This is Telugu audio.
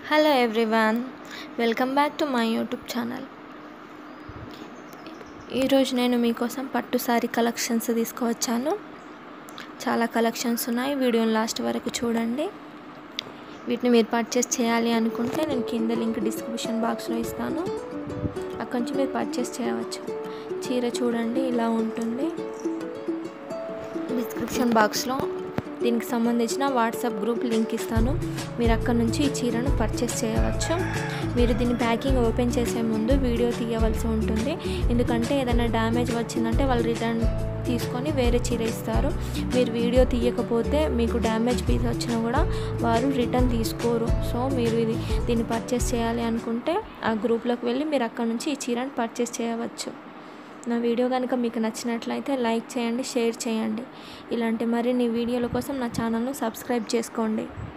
hello everyone welcome back to my YouTube channel ఈరోజు నేను మీకోసం పట్టు సారీ కలెక్షన్స్ తీసుకువచ్చాను చాలా కలెక్షన్స్ ఉన్నాయి వీడియోని లాస్ట్ వరకు చూడండి వీటిని మీరు పర్చేస్ చేయాలి అనుకుంటే నేను కింద లింక్ డిస్క్రిప్షన్ బాక్స్లో ఇస్తాను అక్కడి నుంచి మీరు పర్చేస్ చేయవచ్చు చీర చూడండి ఇలా ఉంటుంది డిస్క్రిప్షన్ బాక్స్లో దీనికి సంబంధించిన వాట్సాప్ గ్రూప్ లింక్ ఇస్తాను మీరు అక్కడ నుంచి ఈ చీరను పర్చేస్ చేయవచ్చు మీరు దీన్ని ప్యాకింగ్ ఓపెన్ చేసే ముందు వీడియో తీయవలసి ఉంటుంది ఎందుకంటే ఏదైనా డ్యామేజ్ వచ్చిందంటే వాళ్ళు రిటర్న్ తీసుకొని వేరే చీర ఇస్తారు మీరు వీడియో తీయకపోతే మీకు డ్యామేజ్ పీస్ వచ్చినా కూడా వారు రిటర్న్ తీసుకోరు సో మీరు ఇది దీన్ని పర్చేస్ చేయాలి అనుకుంటే ఆ గ్రూప్లోకి వెళ్ళి మీరు అక్కడ నుంచి ఈ చీరను పర్చేస్ చేయవచ్చు నా వీడియో కనుక మీకు నచ్చినట్లయితే లైక్ చేయండి షేర్ చేయండి ఇలాంటి మరిన్ని వీడియోల కోసం నా ఛానల్ను సబ్స్క్రైబ్ చేసుకోండి